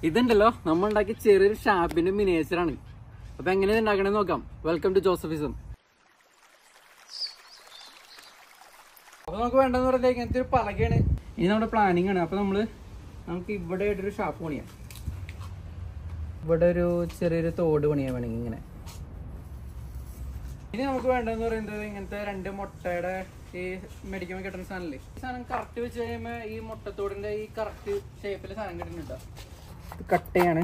ഇതുണ്ടല്ലോ നമ്മൾ ഉണ്ടാക്കിയ ചെറിയൊരു ഷാപ്പിന്റെ മിനിയേച്ചറാണ് അപ്പൊ എങ്ങനെയാണ് ഉണ്ടാക്കണമെന്ന് നോക്കാം വെൽക്കം ടു ജോസഫിസം അപ്പൊ നമുക്ക് വേണ്ടെന്ന് പറയുന്നത് ഇങ്ങനത്തെ ഒരു പലകയാണ് ഇനി നമ്മുടെ പ്ലാനിങ് ആണ് അപ്പൊ നമ്മള് നമുക്ക് ഇവിടെ ആയിട്ടൊരു ഷാപ്പ് പണിയാം ഇവിടെ ഒരു ചെറിയൊരു തോട് പണിയാൻ വേണമെങ്കിൽ ഇങ്ങനെ ഇനി നമുക്ക് വേണ്ടതെന്ന് പറയുന്നത് ഇങ്ങനത്തെ രണ്ട് മുട്ടയുടെ ഈ മെഡിക്കുമ്പോൾ കിട്ടുന്ന സാധനല്ലേ ഈ സാധനം കറക്റ്റ് വെച്ച് കഴിയുമ്പോൾ ഈ മുട്ടത്തോടിന്റെ ഈ കറക്റ്റ് ഷേപ്പിൽ സാധനം കിട്ടുന്നുണ്ടോ കട്ടയാണ്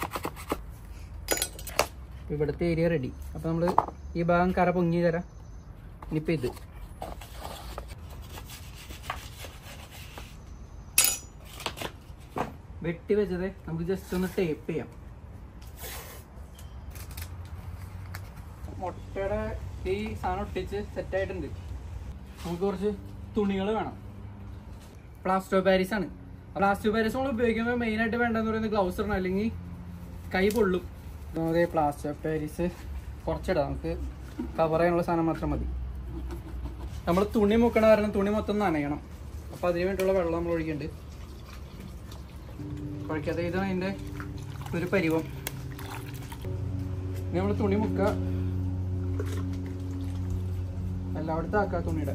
ഇവിടുത്തെ ഏരിയ റെഡി അപ്പൊ നമ്മള് ഈ ഭാഗം കറ പൊങ്ങി തരാം ഇനിയിപ്പോ ഇത് വെട്ടി വെച്ചത് നമുക്ക് ജസ്റ്റ് ഒന്ന് ടേപ്പ് ചെയ്യാം മുട്ടയുടെ ഈ സാധനം ഒട്ടിച്ച് സെറ്റ് ആയിട്ടുണ്ട് നമുക്ക് കുറച്ച് തുണികൾ വേണം പ്ലാസ്റ്റോ പാരീസ് ആണ് പ്ലാസ്റ്റോ പാരീസ് നമ്മൾ ഉപയോഗിക്കുമ്പോൾ മെയിൻ ആയിട്ട് വേണ്ടതെന്ന് പറയുന്നത് ഗ്ലൗസ് ഇടണം അല്ലെങ്കിൽ കൈ പൊള്ളും നമുക്ക് പ്ലാസ്റ്റോ പാരീസ് കുറച്ചിടാം നമുക്ക് കവർ ചെയ്യാനുള്ള സാധനം മാത്രം മതി നമ്മൾ തുണി മുക്കണ കാരണം തുണി മൊത്തം നനയണം അപ്പോൾ അതിന് വേണ്ടിയുള്ള വെള്ളം നമ്മൾ ഒഴിക്കുന്നുണ്ട് കുഴക്കാതെ ഇതാണ് അതിൻ്റെ ഒരു പരിവം ഇനി നമ്മൾ തുണി മുക്കുക എല്ലായിടത്തും ആക്കുക തുണിയുടെ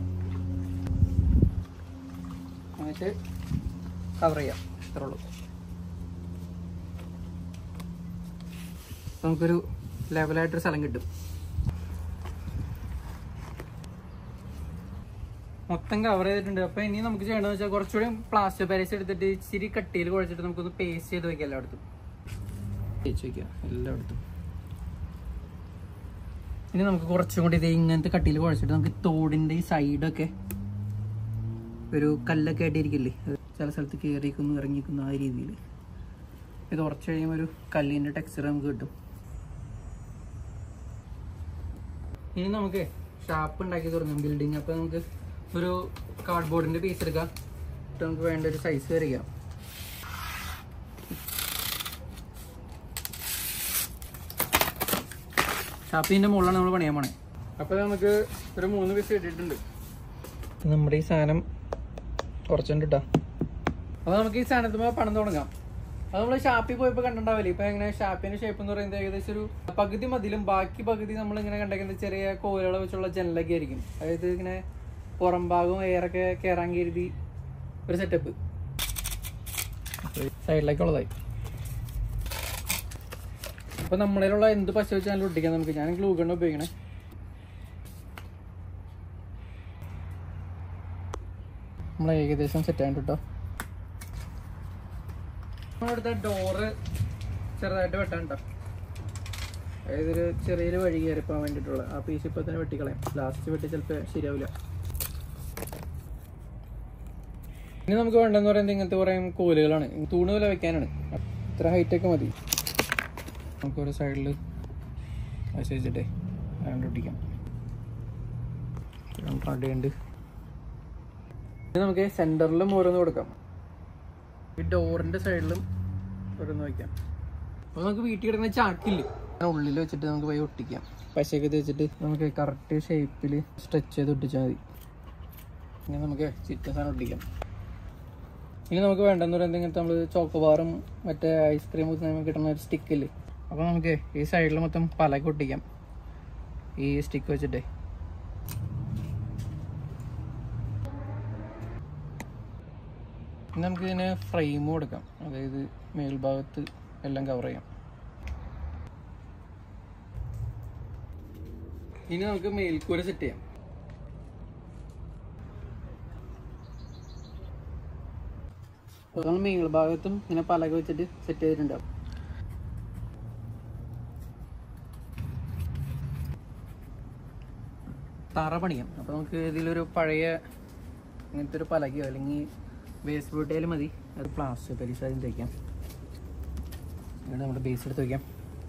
എന്നിട്ട് കവർ ചെയ്യാം ഇത്രേ ഉള്ളൂ നമുക്കൊരു ലെവലായിട്ടൊരു സ്ഥലം കിട്ടും മൊത്തം കവർ ചെയ്തിട്ടുണ്ട് അപ്പൊ ഇനി നമുക്ക് ചെയ്യേണ്ടത് വെച്ചാൽ കുറച്ചുകൂടി പ്ലാസ്റ്റർ പാരീസ് എടുത്തിട്ട് ഇച്ചിരി കട്ടിയിൽ കുഴച്ചിട്ട് നമുക്കൊന്ന് പേസ്റ്റ് ചെയ്ത് വെക്കാം എല്ലായിടത്തും തേച്ച് വെക്കാം എല്ലായിടത്തും ഇനി നമുക്ക് കുറച്ചും കൂടി ഇത് ഇങ്ങനത്തെ കട്ടിയിൽ കുഴച്ചിട്ട് നമുക്ക് തോടിന്റെ ഈ സൈഡൊക്കെ ഒരു കല്ലൊക്കെ ആയിട്ടിരിക്കില്ലേ അത് ചില സ്ഥലത്ത് കയറിക്കുന്നു ഇറങ്ങിക്കുന്നു ആ രീതിയിൽ ഇത് ഉറച്ചു കഴിയുമ്പോൾ ഒരു കല്ലിന്റെ ടെക്സ്ചർ നമുക്ക് കിട്ടും ഇനി നമുക്ക് ഷാപ്പ് ഉണ്ടാക്കി തുടങ്ങാം ബിൽഡിങ് അപ്പൊ നമുക്ക് ഒരു കാർഡ്ബോർഡിന്റെ പീസ് എടുക്കാം എന്നിട്ട് നമുക്ക് വേണ്ട ഒരു സൈസ് വരിക ഷാപ്പിന്റെ മുകളിലാണ് നമ്മൾ പണിയാൻ പോണേ അപ്പൊ നമുക്ക് ഒരു മൂന്ന് പീസ് കിട്ടിയിട്ടുണ്ട് നമ്മുടെ ഈ സാധനം കുറച്ചുണ്ട് കേട്ടോ അപ്പൊ നമുക്ക് ഈ സാധനത്തുമ്പോ പണം തുടങ്ങാം അത് നമ്മൾ ഷാപ്പിൽ പോയപ്പോ കണ്ടിട്ടുണ്ടാവില്ലേ ഇപ്പൊ എങ്ങനെ ഷാപ്പിന്റെ ഷേപ്പ് എന്ന് പറയുന്നത് ഏകദേശം ഒരു പകുതി മതിലും ബാക്കി പകുതി നമ്മൾ ഇങ്ങനെ കണ്ടേക്കുന്നത് ചെറിയ കോലുകളെ വെച്ചുള്ള ജനലൊക്കെ ആയിരിക്കും അതായത് ഇങ്ങനെ പുറം ഭാഗവും എയറൊക്കെ കയറാൻ കരുതി ഒരു സെറ്റപ്പ് സൈഡിലേക്കുള്ളതായി അപ്പൊ നമ്മളിലുള്ള എന്ത് പശ വെച്ചാലും ഒട്ടിക്കാം നമുക്ക് ഞാൻ ഗ്ലൂ ഗണ്ണ് ഉപയോഗിക്കണേ നമ്മൾ ഏകദേശം സെറ്റ് ആയിട്ട് കേട്ടോ നമ്മളടുത്ത ഡോറ് ചെറുതായിട്ട് വെട്ടാൻ കേട്ടോ അതായത് ഒരു ചെറിയൊരു വഴി കയറിപ്പോകാൻ വേണ്ടിയിട്ടുള്ള ആ പീസ് ഇപ്പൊ തന്നെ വെട്ടിക്കളയാം ലാസ്റ്റ് വെട്ടി ചിലപ്പോൾ ശരിയാവില്ല ഇനി നമുക്ക് വേണ്ടെന്ന് പറയുന്നത് ഇങ്ങനത്തെ കുറേ കോലുകളാണ് തൂണ് പോലെ വെക്കാനാണ് ഇത്ര ഹൈറ്റ് ഒക്കെ മതി നമുക്ക് ഒരു സൈഡിൽ വശ വെച്ചിട്ടേ രണ്ട് ഒട്ടിക്കാം റെഡിയുണ്ട് ഇനി നമുക്ക് സെന്ററിലും ഓരോന്ന് കൊടുക്കാം ഈ ഡോറിന്റെ സൈഡിലും ഓരോന്ന് വയ്ക്കാം അപ്പോൾ നമുക്ക് വീട്ടിൽ കിടക്കുന്ന ചാക്കില്ലേ ഉള്ളിൽ വെച്ചിട്ട് നമുക്ക് പോയി ഒട്ടിക്കാം പശയൊക്കെ തേച്ചിട്ട് നമുക്ക് കറക്റ്റ് ഷേപ്പിൽ സ്ട്രെച്ച് ചെയ്ത് ഒട്ടിച്ചാൽ മതി ഇനി നമുക്ക് ചിറ്റ സാധനം ഒട്ടിക്കാം ഇനി നമുക്ക് വേണ്ടെന്ന് പറയുന്നത് ഇങ്ങനത്തെ നമ്മൾ ചോക്കോബാറും മറ്റേ ഐസ്ക്രീം കിട്ടുന്ന ഒരു സ്റ്റിക്കില്ലേ അപ്പോൾ നമുക്ക് ഈ സൈഡിൽ മൊത്തം പലക ഒട്ടിക്കാം ഈ സ്റ്റിക്ക് വെച്ചിട്ടേ ഇനി നമുക്ക് ഇതിന് ഫ്രെയിം കൊടുക്കാം അതായത് മേൽഭാഗത്ത് എല്ലാം കവർ ചെയ്യാം ഇനി നമുക്ക് മേൽക്കൂര സെറ്റ് ചെയ്യാം അപ്പോൾ നമ്മൾ മേൽഭാഗത്തും ഇങ്ങനെ പലക വെച്ചിട്ട് സെറ്റ് ചെയ്തിട്ടുണ്ടാവും തറ പണിയാം അപ്പോൾ നമുക്ക് ഇതിലൊരു പഴയ ഇങ്ങനത്തെ ഒരു പലകയോ അല്ലെങ്കിൽ ബേസ് ബോട്ടയിൽ മതി അത് പ്ലാസ്റ്റർ പരീക്ഷ അതിന് തയ്ക്കാം എന്നിട്ട് നമ്മുടെ ബേസ് എടുത്ത് വയ്ക്കാം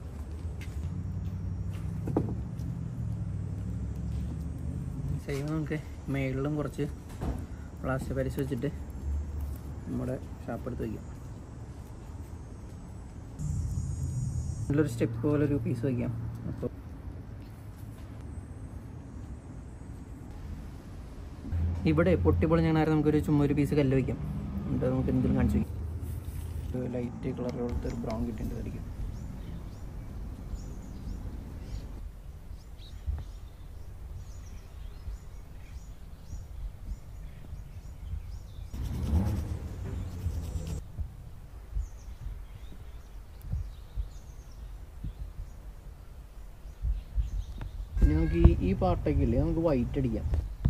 സെയിം നമുക്ക് മേളിലും കുറച്ച് പ്ലാസ്റ്റർ പരീക്ഷ വെച്ചിട്ട് നമ്മുടെ ഷാപ്പ് എടുത്ത് വയ്ക്കാം നല്ലൊരു സ്റ്റെപ്പ് പോലെ ഒരു പീസ് വയ്ക്കാം അപ്പോൾ ഇവിടെ പൊട്ടി പൊളിഞ്ഞാൽ നമുക്കൊരു ചുമ്മാ ഒരു പീസ് കല്ല് വയ്ക്കാം എന്നിട്ട് നമുക്ക് എന്തെങ്കിലും കാണിച്ചു വയ്ക്കാം ലൈറ്റ് കളർ പോലത്തെ ഒരു ബ്രൗൺ കിട്ടിയിട്ടുണ്ടായിരിക്കും ഇനി നമുക്ക് ഈ ഈ പാർട്ടൊക്കെ ഇല്ലേ നമുക്ക് വൈറ്റ് അടിക്കാം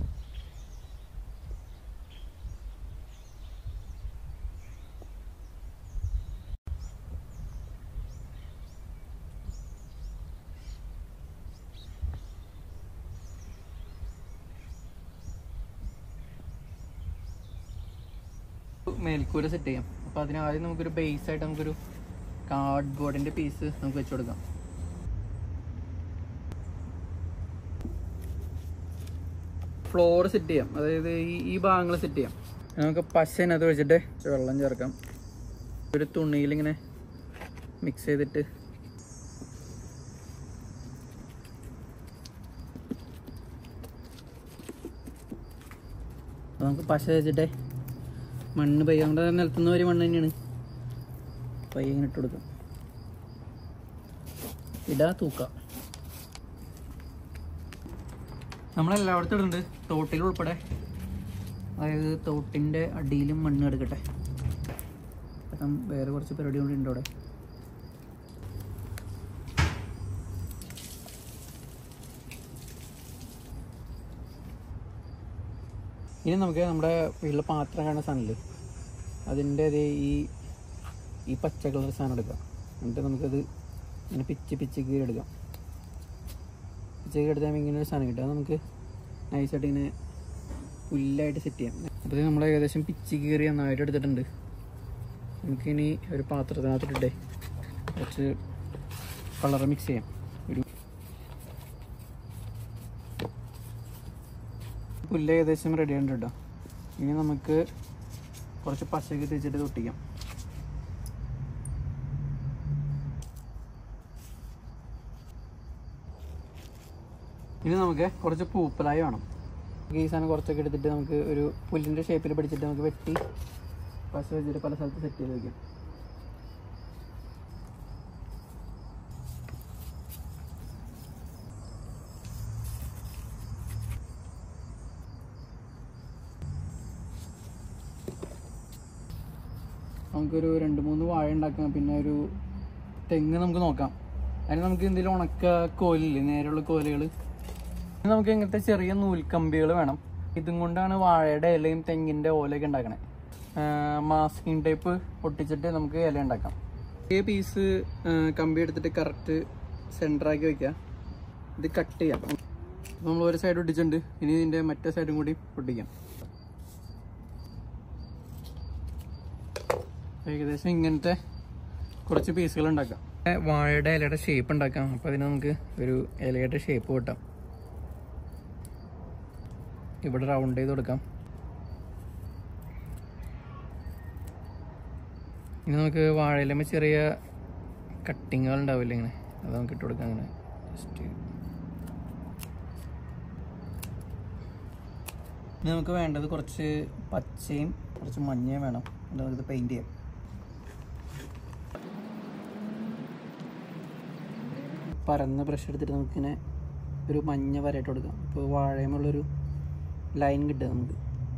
മേൽക്കൂര സെറ്റ് ചെയ്യാം അപ്പോൾ അതിന് ആദ്യം നമുക്കൊരു ബേസ് ആയിട്ട് നമുക്കൊരു കാർഡ് ബോർഡിൻ്റെ പീസ് നമുക്ക് വെച്ച് കൊടുക്കാം ഫ്ലോർ സെറ്റ് ചെയ്യാം അതായത് ഈ ഈ ഭാഗങ്ങൾ സെറ്റ് ചെയ്യാം നമുക്ക് പശനകത്ത് വെച്ചിട്ട് കുറച്ച് വെള്ളം ചേർക്കാം ഒരു തുണിയിൽ ഇങ്ങനെ മിക്സ് ചെയ്തിട്ട് അപ്പോൾ നമുക്ക് പശ വെച്ചിട്ട് മണ്ണ് പയ്യ നമ്മുടെ നിലത്തുനിന്ന് വരെ മണ്ണ് തന്നെയാണ് പയ്യ ഇങ്ങനെ ഇട്ട് കൊടുക്കാം ഇടാ തൂക്കാം നമ്മളെല്ലായിടത്തും ഇടുന്നുണ്ട് തോട്ടിൽ ഉൾപ്പെടെ അതായത് തോട്ടിൻ്റെ അടിയിലും മണ്ണ് എടുക്കട്ടെ കാരണം വേറെ കുറച്ച് പരിപാടി കൂടി ഉണ്ട് അവിടെ ഇനി നമുക്ക് നമ്മുടെ വീട്ടിലെ പാത്രം കാണുന്ന സാധനമില്ലേ അതിൻ്റെ അതേ ഈ ഈ പച്ച കളർ സാധനം എടുക്കാം എന്നിട്ട് നമുക്കത് ഇങ്ങനെ പിച്ച് പിച്ച് കീറി എടുക്കാം പിച്ച് കീറി എടുത്താൽ ഇങ്ങനെ ഒരു സാധനം കിട്ടും അത് നമുക്ക് നൈസായിട്ട് ഇങ്ങനെ പുല്ലായിട്ട് സെറ്റ് ചെയ്യാം അപ്പോൾ നമ്മൾ ഏകദേശം പിച്ച് കീറി നന്നായിട്ട് എടുത്തിട്ടുണ്ട് നമുക്കിനി ഒരു പാത്രത്തിനകത്തിട്ടേ കുറച്ച് കളർ മിക്സ് ചെയ്യാം ഒരു പുല്ല് ഏകദേശം റെഡി ആയിട്ടുണ്ട് കേട്ടോ ഇനി നമുക്ക് കുറച്ച് പച്ചക്ക് തേച്ചിട്ട് തൊട്ടിക്കാം ഇനി നമുക്ക് കുറച്ച് പൂപ്പലായി വേണം ഈ സാധനം കുറച്ചൊക്കെ എടുത്തിട്ട് നമുക്ക് ഒരു പുല്ലിൻ്റെ ഷേപ്പിൽ പിടിച്ചിട്ട് നമുക്ക് വെട്ടി പശ വെച്ചിട്ട് പല സ്ഥലത്ത് സെറ്റ് ചെയ്ത് വയ്ക്കാം നമുക്കൊരു രണ്ട് മൂന്ന് വാഴ ഉണ്ടാക്കാം പിന്നെ ഒരു തെങ്ങ് നമുക്ക് നോക്കാം അതിന് നമുക്ക് എന്തെങ്കിലും ഉണക്ക കോലില്ലേ നേരെയുള്ള കോലുകൾ നമുക്ക് ഇങ്ങനത്തെ ചെറിയ നൂൽക്കമ്പികൾ വേണം ഇതും കൊണ്ടാണ് വാഴയുടെ ഇലയും തെങ്ങിൻ്റെ ഓലയൊക്കെ ഉണ്ടാക്കണേ മാസ്കിങ് ടൈപ്പ് ഒട്ടിച്ചിട്ട് നമുക്ക് ഇല ഉണ്ടാക്കാം ഈ പീസ് കമ്പി എടുത്തിട്ട് കറക്റ്റ് സെൻറ്ററാക്കി വെക്കുക ഇത് കട്ട് ചെയ്യാം നമ്മൾ ഒരു സൈഡ് ഒട്ടിച്ചിട്ടുണ്ട് ഇനി ഇതിൻ്റെ മറ്റേ സൈഡും കൂടി ഒട്ടിക്കാം ഏകദേശം ഇങ്ങനത്തെ കുറച്ച് പീസുകൾ ഉണ്ടാക്കാം ഏ, വാഴയുടെ ഇലയുടെ ഷേപ്പ് ഉണ്ടാക്കാം അപ്പോൾ അതിന് നമുക്ക് ഒരു ഇലയുടെ ഷേപ്പ് കിട്ടാം ഇവിടെ റൗണ്ട് ചെയ്ത് കൊടുക്കാം ഇനി നമുക്ക് വാഴയിലമ്മ ചെറിയ കട്ടിങ്ങുകൾ ഉണ്ടാവില്ല ഇങ്ങനെ അത് നമുക്ക് ഇട്ട് കൊടുക്കാം അങ്ങനെ ജസ്റ്റ് ഇനി നമുക്ക് വേണ്ടത് കുറച്ച് പച്ചയും കുറച്ച് മഞ്ഞയും വേണം എന്നിട്ട് നമുക്കിത് പെയിൻറ് ചെയ്യാം പരന്ന ബ്രഷ് എടുത്തിട്ട് നമുക്കിങ്ങനെ ഒരു മഞ്ഞ വരയിട്ട് കൊടുക്കാം ഇപ്പോൾ വാഴയുമുള്ളൊരു ലൈൻ കിട്ടുക നമുക്ക്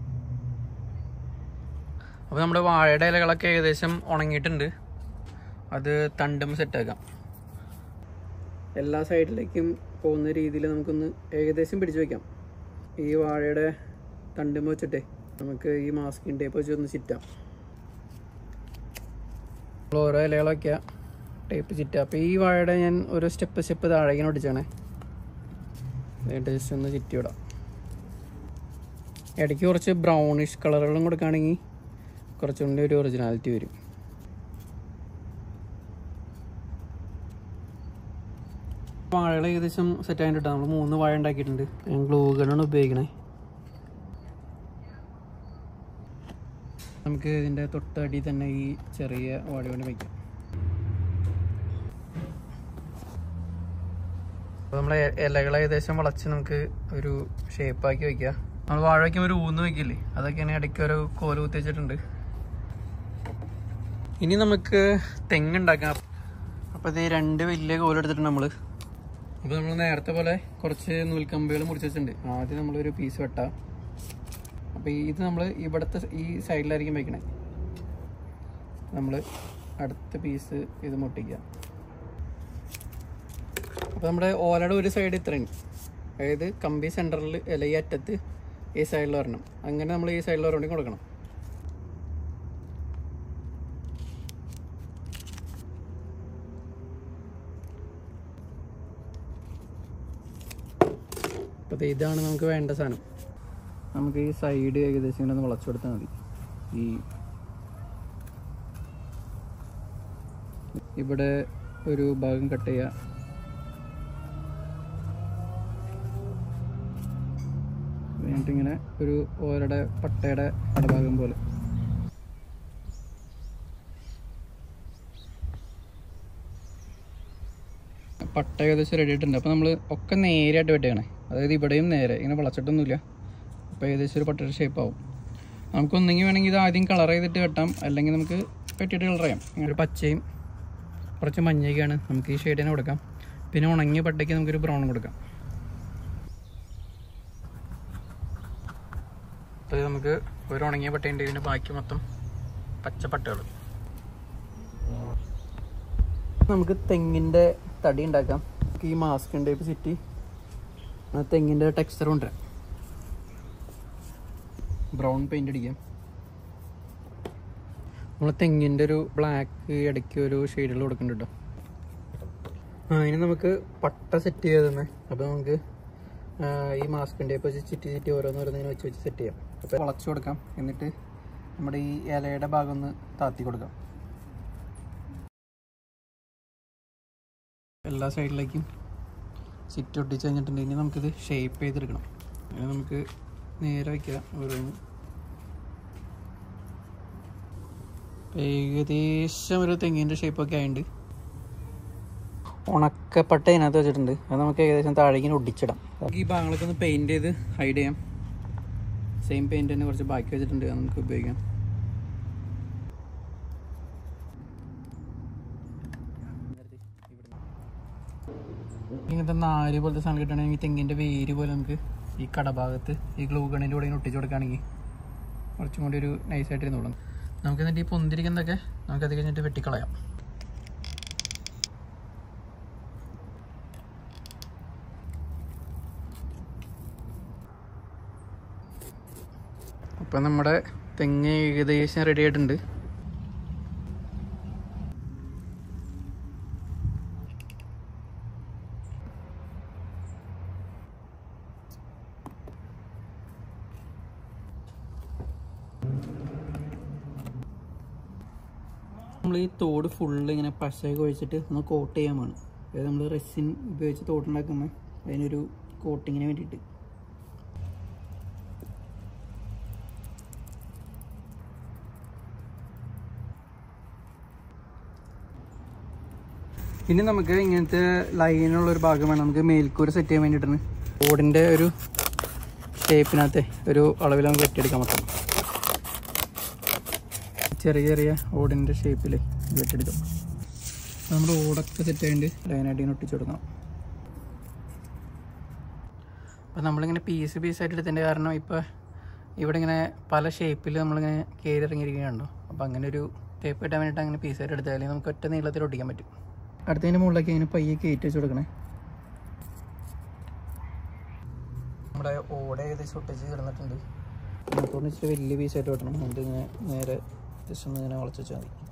അപ്പോൾ നമ്മുടെ വാഴയുടെ ഇലകളൊക്കെ ഏകദേശം ഉണങ്ങിയിട്ടുണ്ട് അത് തണ്ടും സെറ്റാക്കാം എല്ലാ സൈഡിലേക്കും പോകുന്ന രീതിയിൽ നമുക്കൊന്ന് ഏകദേശം പിടിച്ചു വയ്ക്കാം ഈ വാഴയുടെ തണ്ടും വെച്ചിട്ടേ നമുക്ക് ഈ മാസ്കിൻ ടേപ്പ് വെച്ച് ഒന്ന് ചുറ്റാം നമ്മൾ ഓരോ ഇലകളൊക്കെ ടേപ്പ് ചുറ്റാം അപ്പോൾ ഈ വാഴയുടെ ഞാൻ ഓരോ സ്റ്റെപ്പ് സ്റ്റെപ്പ് താഴേക്കാണ് ഒട്ടിച്ചാണേ എന്നിട്ട് ജസ്റ്റ് ഒന്ന് ചുറ്റി വിടാം ഇടയ്ക്ക് കുറച്ച് ബ്രൗണിഷ് കളറുകളും കൊടുക്കുകയാണെങ്കിൽ കുറച്ചുകൂടി ഒരു ഒറിജിനാലിറ്റി വരും വാഴകൾ ഏകദേശം സെറ്റ് ആയിട്ട് നമ്മൾ മൂന്ന് വാഴ ഉണ്ടാക്കിയിട്ടുണ്ട് ഞാൻ ഗ്ലൂ ഗണ്ണാണ് ഉപയോഗിക്കണേ നമുക്ക് ഇതിൻ്റെ തൊട്ടടി തന്നെ ഈ ചെറിയ വാഴ കൊണ്ട് വയ്ക്കാം അപ്പോൾ നമ്മളെ ഇലകൾ ഏകദേശം വളച്ച് നമുക്ക് ഒരു ഷേപ്പാക്കി വെക്കുക നമ്മൾ വാഴ വയ്ക്കുമ്പോൾ ഒരു ഊന്ന് വയ്ക്കില്ലേ അതൊക്കെയാണ് ഇടയ്ക്ക് ഒരു കോല് കുത്തി വെച്ചിട്ടുണ്ട് ഇനി നമുക്ക് തെങ്ങുണ്ടാക്കാം അപ്പോൾ ഇത് രണ്ട് വലിയ കോലെടുത്തിട്ടുണ്ട് നമ്മൾ അപ്പോൾ നമ്മൾ നേരത്തെ പോലെ കുറച്ച് നൂൽക്കമ്പികൾ മുറിച്ച് വെച്ചിട്ടുണ്ട് ആദ്യം നമ്മളൊരു പീസ് വെട്ടാം അപ്പോൾ ഇത് നമ്മൾ ഇവിടുത്തെ ഈ സൈഡിലായിരിക്കും വയ്ക്കണേ നമ്മൾ അടുത്ത പീസ് ഇത് മുട്ടിക്കുക അപ്പോൾ നമ്മുടെ ഓലയുടെ ഒരു സൈഡ് ഇത്രയും അതായത് കമ്പി സെൻറ്ററിൽ അല്ല ഈ അറ്റത്ത് ഈ സൈഡിൽ വരണം അങ്ങനെ നമ്മൾ ഈ സൈഡിൽ ഒരെണ്ണം കൊടുക്കണം അപ്പോൾ ദേ ഇതാണ് നമുക്ക് വേണ്ട സാധനം നമുക്ക് ഈ സൈഡ് ഏകദേശം ഇങ്ങനെ ഒന്ന് വളച്ചു കൊടുത്താൽ മതി ഈ ഇവിടെ ഒരു ഭാഗം കട്ട് ചെയ്യുക എന്നിട്ട് ഇങ്ങനെ ഒരു ഓരയുടെ പട്ടയുടെ അടഭാഗം പോലെ പട്ട ഏകദേശം റെഡി ആയിട്ടുണ്ട് അപ്പോൾ നമ്മൾ ഒക്കെ നേരെയായിട്ട് വെട്ടുകയാണ് അതായത് ഇവിടെയും നേരെ ഇങ്ങനെ വളച്ചിട്ടൊന്നുമില്ല അപ്പോൾ ഏകദേശം ഒരു പട്ടയുടെ ഷേപ്പ് ആവും നമുക്ക് ഒന്നെങ്കിൽ വേണമെങ്കിൽ ഇത് ആദ്യം കളർ ചെയ്തിട്ട് വെട്ടാം അല്ലെങ്കിൽ നമുക്ക് വെട്ടിയിട്ട് കളർ ചെയ്യാം ഒരു പച്ചയും കുറച്ച് മഞ്ഞയൊക്കെയാണ് നമുക്ക് ഈ ഷെയ്ഡിനെ കൊടുക്കാം പിന്നെ ഉണങ്ങിയ പട്ടയ്ക്ക് നമുക്കൊരു ബ്രൗൺ കൊടുക്കാം അപ്പോൾ ഇത് നമുക്ക് ഒരു ഉണങ്ങിയ പട്ടയുണ്ട് ഇതിൻ്റെ ബാക്കി മൊത്തം പച്ച പട്ടകൾ നമുക്ക് തെങ്ങിൻ്റെ തടി ഉണ്ടാക്കാം നമുക്ക് ഈ മാസ്ക് ടൈപ്പ് സിറ്റി ആ തെങ്ങിൻ്റെ ടെക്സ്ചർ കൊണ്ടുവരാം ബ്രൗൺ പെയിൻ്റ് അടിക്കാം നമ്മൾ തെങ്ങിൻ്റെ ഒരു ബ്ലാക്ക് ഇടയ്ക്ക് ഒരു ഷെയ്ഡുകൾ കൊടുക്കുന്നുണ്ട് കേട്ടോ ആ ഇനി നമുക്ക് പട്ട സെറ്റ് ചെയ്ത് തന്നെ അപ്പോൾ നമുക്ക് ആ, ഈ മാസ്കിൻ്റെ ഇപ്പോൾ ചിറ്റി ചിറ്റി ഓരോന്ന് ഓരോന്നിങ്ങനെ വെച്ച് വെച്ച് സെറ്റ് ചെയ്യാം അപ്പോൾ വളച്ചു കൊടുക്കാം എന്നിട്ട് നമ്മുടെ ഈ ഇലയുടെ ഭാഗം ഒന്ന് താത്തി കൊടുക്കാം എല്ലാ സൈഡിലേക്കും സിറ്റ് ഒട്ടിച്ച് കഴിഞ്ഞിട്ടുണ്ട് ഇനി നമുക്കിത് ഷേപ്പ് ചെയ്തെടുക്കണം അങ്ങനെ നമുക്ക് നേരെ വയ്ക്കാം ഓരോന്ന് ഏകദേശം ഒരു തെങ്ങിൻ്റെ ഷേപ്പൊക്കെ ആയിട്ടുണ്ട് ഉണക്കപ്പട്ട ഇതിനകത്ത് വെച്ചിട്ടുണ്ട് അത് നമുക്ക് ഏകദേശം താഴേക്ക് ഒടിച്ചിടാം ഈ ഭാഗങ്ങളൊക്കെ ഒന്ന് പെയിൻറ് ചെയ്ത് ഹൈഡ് ചെയ്യാം സെയിം പെയിൻറ് തന്നെ കുറച്ച് ബാക്കി വെച്ചിട്ടുണ്ട് അത് നമുക്ക് ഉപയോഗിക്കാം ഇങ്ങനത്തെ നാല് പോലത്തെ സാധനം കിട്ടുകയാണെങ്കിൽ തെങ്ങിൻ്റെ വേര് പോലെ നമുക്ക് ഈ കടഭാഗത്ത് ഈ ഗ്ലൂ ഗണ്ണിൻ്റെ കൂടെ ഇങ്ങനെ ഒട്ടിച്ച് കൊടുക്കുകയാണെങ്കിൽ കുറച്ചും കൂടി ഒരു നൈസായിട്ട് ഇരുന്നോളും നമുക്ക് എന്നിട്ട് ഈ പൊന്തിരിക്കുന്നതൊക്കെ നമുക്ക് അത് കഴിഞ്ഞിട്ട് വെട്ടിക്കളയാം അപ്പം നമ്മുടെ തെങ്ങ് ഏകദേശം റെഡി ആയിട്ടുണ്ട് നമ്മൾ ഈ തോട് ഫുള്ള് ഇങ്ങനെ പശയൊക്കെ ഒഴിച്ചിട്ട് ഒന്ന് കോട്ട് ചെയ്യാൻ വേണം അതായത് നമ്മൾ റെസിൻ ഉപയോഗിച്ച് തോട്ടുണ്ടാക്കുമ്പോൾ അതിനൊരു കോട്ടിങ്ങിന് വേണ്ടിയിട്ട് ഇനി നമുക്ക് ഇങ്ങനത്തെ ലൈനുള്ള ഒരു ഭാഗം വേണം നമുക്ക് മേൽക്കൂര സെറ്റ് ചെയ്യാൻ വേണ്ടിയിട്ടാണ് ഓടിൻ്റെ ഒരു ഷേപ്പിനകത്തെ ഒരു അളവിൽ നമുക്ക് വെട്ടിയെടുക്കാൻ പറ്റും ചെറിയ ചെറിയ ഓടിൻ്റെ ഷേപ്പിൽ വെട്ടിയെടുക്കാം നമ്മൾ ഓടൊക്കെ സെറ്റ് ആയിട്ട് ലൈനായിട്ട് ഇങ്ങനെ ഒട്ടിച്ചു കൊടുക്കണം അപ്പോൾ നമ്മളിങ്ങനെ പീസ് പീസായിട്ട് എടുത്തതിൻ്റെ കാരണം ഇപ്പോൾ ഇവിടെ ഇങ്ങനെ പല ഷേപ്പിൽ നമ്മളിങ്ങനെ കയറി ഇറങ്ങിയിരിക്കുകയാണല്ലോ അപ്പോൾ അങ്ങനെ ഒരു ടേപ്പ് കിട്ടാൻ വേണ്ടിയിട്ട് അങ്ങനെ പീസായിട്ട് എടുത്താൽ നമുക്ക് ഒറ്റ നീളത്തിൽ ഒട്ടിക്കാൻ പറ്റും അടുത്തതിൻ്റെ മുകളിലേക്ക് ഇങ്ങനെ പയ്യെ കയറ്റി വെച്ച് കൊടുക്കണേ നമ്മുടെ ഓട ഏകദേശം ഒട്ടിച്ച് കിടന്നിട്ടുണ്ട് നമുക്കൊന്ന് ഇച്ചിരി വലിയ പീസായിട്ട് വെട്ടണം എന്നിട്ട് ഇങ്ങനെ നേരെ ജസ്റ്റ് ഒന്ന് ഇങ്ങനെ വളച്ച് വെച്ചാൽ മതി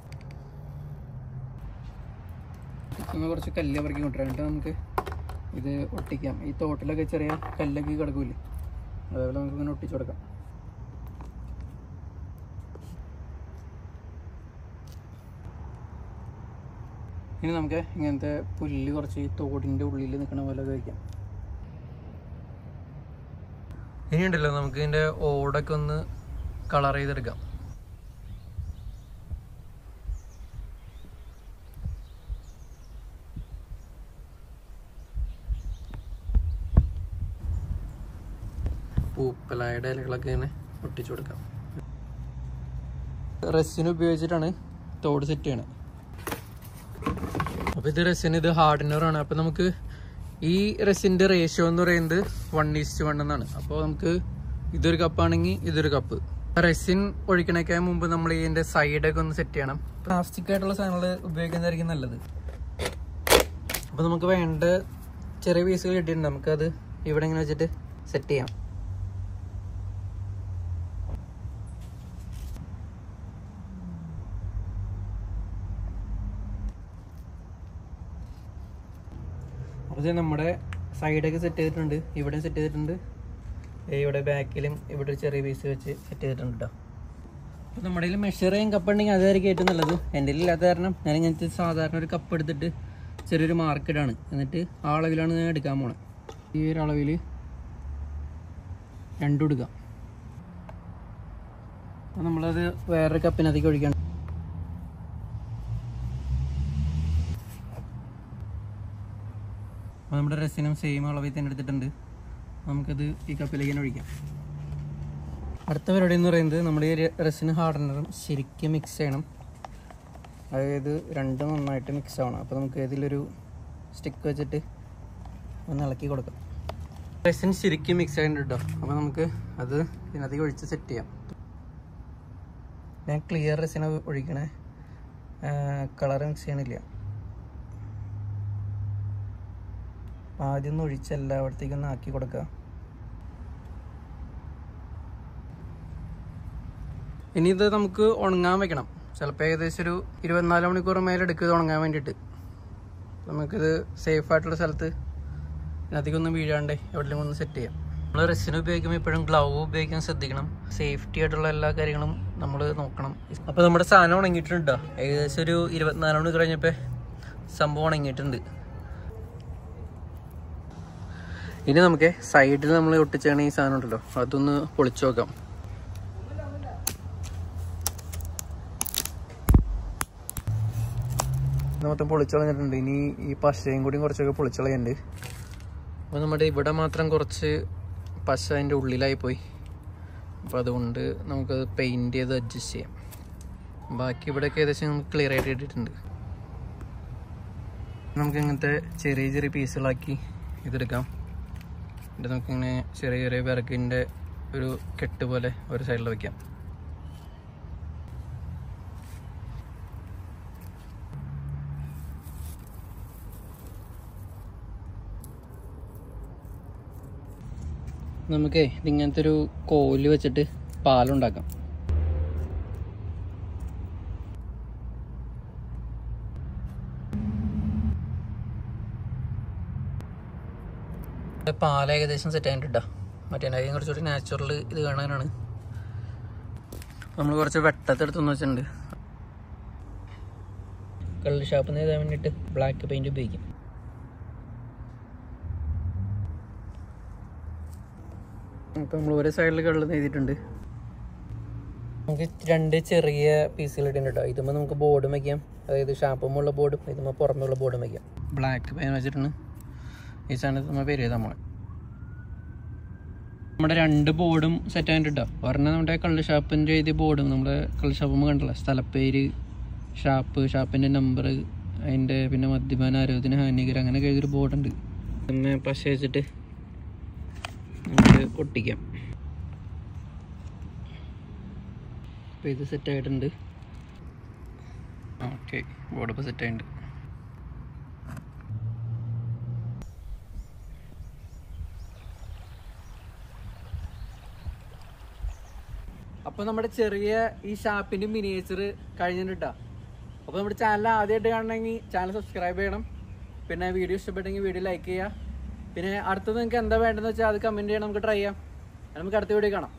നമ്മൾ കുറച്ച് കല്ല് പറക്കി കൊണ്ടുവരാം എന്നിട്ട് നമുക്ക് ഇത് ഒട്ടിക്കാം ഈ തോട്ടിലൊക്കെ ചെറിയ കല്ലൊക്കെ കിടക്കൂലേ അതേപോലെ നമുക്ക് ഇങ്ങനെ ഒട്ടിച്ചു കൊടുക്കാം ഇനി നമുക്ക് ഇങ്ങനത്തെ പുല്ല് കുറച്ച് ഈ തോടിൻ്റെ ഉള്ളിൽ നിൽക്കണ പോലെ വയ്ക്കാം ഇനി ഉണ്ടല്ലോ നമുക്ക് ഇതിൻ്റെ ഓടൊക്കെ ഒന്ന് കളർ ചെയ്തെടുക്കാം പൂപ്പലായുടെ ഇലകളൊക്കെ ഇങ്ങനെ ഒട്ടിച്ചു കൊടുക്കാം റെസിന് ഉപയോഗിച്ചിട്ടാണ് തോട് സെറ്റ് ചെയ്യണം അപ്പോൾ ഇത് റെസിൻ ഇത് ഹാർഡനറാണ് അപ്പോൾ നമുക്ക് ഈ റെസിൻ്റെ റേഷ്യോ എന്ന് പറയുന്നത് വൺ ഈസ്റ്റ് വൺ എന്നാണ് അപ്പോൾ നമുക്ക് ഇതൊരു കപ്പാണെങ്കിൽ ഇതൊരു കപ്പ് റെസിൻ ഒഴിക്കണേക്കാൾ മുമ്പ് നമ്മൾ ഇതിൻ്റെ സൈഡൊക്കെ ഒന്ന് സെറ്റ് ചെയ്യണം പ്ലാസ്റ്റിക് ആയിട്ടുള്ള സാധനങ്ങൾ ഉപയോഗിക്കുന്നതായിരിക്കും നല്ലത് അപ്പോൾ നമുക്ക് വേണ്ട ചെറിയ പീസുകൾ കിട്ടിയിട്ടുണ്ട് നമുക്കത് ഇവിടെ ഇങ്ങനെ വെച്ചിട്ട് സെറ്റ് ചെയ്യാം അപ്പോൾ ഇത് നമ്മുടെ സൈഡൊക്കെ സെറ്റ് ചെയ്തിട്ടുണ്ട് ഇവിടെയും സെറ്റ് ചെയ്തിട്ടുണ്ട് ദേ ഇവിടെ ബാക്കിലും ഇവിടെ ഒരു ചെറിയ പീസ് വെച്ച് സെറ്റ് ചെയ്തിട്ടുണ്ട് കേട്ടോ അപ്പോൾ നമ്മുടെ കയ്യിൽ മെഷർ ചെയ്യാൻ കപ്പ് ഉണ്ടെങ്കിൽ അതായിരിക്കും ഏറ്റവും നല്ലത് എൻ്റെ കയ്യിൽ ഇല്ലാത്ത കാരണം ഞാൻ ഇങ്ങനത്തെ സാധാരണ ഒരു കപ്പ് എടുത്തിട്ട് ചെറിയൊരു മാർക്കറ്റാണ് എന്നിട്ട് ആ അളവിലാണ് ഞാൻ എടുക്കാൻ പോണത് ഈ ഒരു അളവിൽ രണ്ടും എടുക്കാം അപ്പോൾ നമ്മളത് വേറൊരു കപ്പിനകത്തേക്ക് ഒഴിക്കണം അപ്പോൾ നമ്മുടെ റെസിനും സെയിം അളവിൽ തന്നെ എടുത്തിട്ടുണ്ട് നമുക്കത് ഈ കപ്പിലേക്ക് തന്നെ ഒഴിക്കാം അടുത്ത പരിപാടി എന്ന് പറയുന്നത് നമ്മൾ ഈ റെസിന് ഹാർഡനറും ശരിക്കും മിക്സ് ചെയ്യണം അതായത് രണ്ടും നന്നായിട്ട് മിക്സ് ആവണം അപ്പോൾ നമുക്ക് ഇതിലൊരു സ്റ്റിക്ക് വെച്ചിട്ട് ഒന്ന് ഇളക്കി കൊടുക്കാം റെസിൻ ശരിക്കും മിക്സ് ആയിട്ടുണ്ട് കേട്ടോ അപ്പോൾ നമുക്ക് അത് ഇതിനകത്തേക്ക് ഒഴിച്ച് സെറ്റ് ചെയ്യാം ഞാൻ ക്ലിയർ റെസിന ഒഴിക്കണേ കളർ മിക്സ് ചെയ്യണില്ല ആദ്യം ഒന്ന് ഒഴിച്ച് എല്ലായിടത്തേക്കും ഒന്ന് ആക്കി കൊടുക്കുക ഇനി ഇത് നമുക്ക് ഉണങ്ങാൻ വെക്കണം ചിലപ്പോൾ ഏകദേശം ഒരു ഇരുപത്തിനാല് മണിക്കൂർ മേലെ എടുക്കും ഇത് ഉണങ്ങാൻ വേണ്ടിയിട്ട് നമുക്കിത് സേഫ് ആയിട്ടുള്ള സ്ഥലത്ത് ഇതിനകത്തേക്കൊന്നും വീഴാണ്ടേ എവിടെയെങ്കിലും ഒന്ന് സെറ്റ് ചെയ്യാം നമ്മൾ റെസിന് ഉപയോഗിക്കുമ്പോൾ എപ്പോഴും ഗ്ലൗ ഉപയോഗിക്കാൻ ശ്രദ്ധിക്കണം സേഫ്റ്റി ആയിട്ടുള്ള എല്ലാ കാര്യങ്ങളും നമ്മൾ നോക്കണം അപ്പോൾ നമ്മുടെ സാധനം ഉണങ്ങിയിട്ടുണ്ട് ഏകദേശം ഒരു ഇരുപത്തിനാല് മണിക്കൂർ കഴിഞ്ഞപ്പോൾ സംഭവം ഉണങ്ങിയിട്ടുണ്ട് ഇനി നമുക്ക് സൈഡിൽ നമ്മൾ ഒട്ടിച്ചാണ് ഈ സാധനം ഉണ്ടല്ലോ അതൊന്ന് പൊളിച്ചു നോക്കാം മൊത്തം പൊളിച്ചു കളഞ്ഞിട്ടുണ്ട് ഇനി ഈ പശയും കൂടി കുറച്ചൊക്കെ പൊളിച്ചു കളയുന്നുണ്ട് അപ്പോൾ നമ്മുടെ ഇവിടെ മാത്രം കുറച്ച് പശ അതിൻ്റെ ഉള്ളിലായി പോയി അപ്പോൾ അതുകൊണ്ട് നമുക്കത് പെയിൻറ് ചെയ്ത് അഡ്ജസ്റ്റ് ചെയ്യാം ബാക്കി ഇവിടെയൊക്കെ ഏകദേശം നമുക്ക് ക്ലിയർ ആയിട്ട് ഇട്ടിട്ടുണ്ട് നമുക്ക് ഇങ്ങനത്തെ ചെറിയ ചെറിയ പീസുകളാക്കി ഇതെടുക്കാം എന്നിട്ട് നമുക്കിങ്ങനെ ചെറിയ ചെറിയ വിറകിൻ്റെ ഒരു കെട്ട് പോലെ ഒരു സൈഡിൽ വയ്ക്കാം നമുക്കേ ഇതിങ്ങനത്തെ ഒരു കോല് വെച്ചിട്ട് പാലുണ്ടാക്കാം പാൽ ഏകദേശം സെറ്റ് ആയിട്ടാ മറ്റേ അതിന് കുറച്ചുകൂടി നാച്ചുറൽ ഇത് കാണാനാണ് നമ്മൾ കുറച്ച് വെട്ടത്തെടുത്തെന്ന് വെച്ചിട്ടുണ്ട് കള്ള് ഷാപ്പിൽ നിന്ന് എഴുതാൻ വേണ്ടിയിട്ട് ബ്ലാക്ക് പെയിന്റ് ഉപയോഗിക്കും അപ്പോൾ നമ്മൾ ഒരു സൈഡിൽ കള്ള് നെയ്തിട്ടുണ്ട് നമുക്ക് രണ്ട് ചെറിയ പീസുകൾ ഇട്ടുണ്ട് കേട്ടോ ഇതുമ്പോൾ നമുക്ക് ബോർഡും വയ്ക്കാം അതായത് ഷാപ്പുമുള്ള ബോർഡും ഇതുമ്പോൾ പുറമെയുള്ള ബോർഡും വയ്ക്കാം ബ്ലാക്ക് പെയിൻ വെച്ചിട്ടാണ് ഈ സാധനത്ത് നമ്മൾ പേര് ചെയ്താൽ നമ്മൾ നമ്മുടെ രണ്ട് ബോർഡും സെറ്റ് ആയിട്ട് കേട്ടോ ഒരെണ്ണം നമ്മുടെ കള്ള് ഷാപ്പിൻ്റെ എഴുതിയ ബോർഡും നമ്മുടെ കള്ള് ഷാപ്പ് കണ്ടല്ലോ സ്ഥലപ്പേര് ഷാപ്പ് ഷാപ്പിൻ്റെ നമ്പർ അതിൻ്റെ പിന്നെ മദ്യപാന ആരോഗ്യത്തിന് ഹാനികരം അങ്ങനെയൊക്കെ എഴുതിയൊരു ബോർഡുണ്ട് പിന്നെ പശ വെച്ചിട്ട് നമുക്ക് ഒട്ടിക്കാം അപ്പോൾ ഇത് സെറ്റ് ആയിട്ടുണ്ട് ഓക്കെ ബോർഡ് ഇപ്പോൾ സെറ്റ് ആയിട്ടുണ്ട് അപ്പോൾ നമ്മുടെ ചെറിയ ഈ ഷാപ്പിൻ്റെ മിനിയേച്ചർ കഴിഞ്ഞിട്ടാ അപ്പോൾ നമ്മുടെ ചാനൽ ആദ്യമായിട്ട് കാണണമെങ്കിൽ ചാനൽ സബ്സ്ക്രൈബ് ചെയ്യണം പിന്നെ വീഡിയോ ഇഷ്ടപ്പെട്ടെങ്കിൽ വീഡിയോ ലൈക്ക് ചെയ്യുക പിന്നെ അടുത്തത് നിങ്ങൾക്ക് എന്താ വേണ്ടതെന്ന് വെച്ചാൽ അത് കമൻറ്റ് ചെയ്യണം നമുക്ക് ട്രൈ ചെയ്യാം നമുക്ക് അടുത്ത വീഡിയോ കാണാം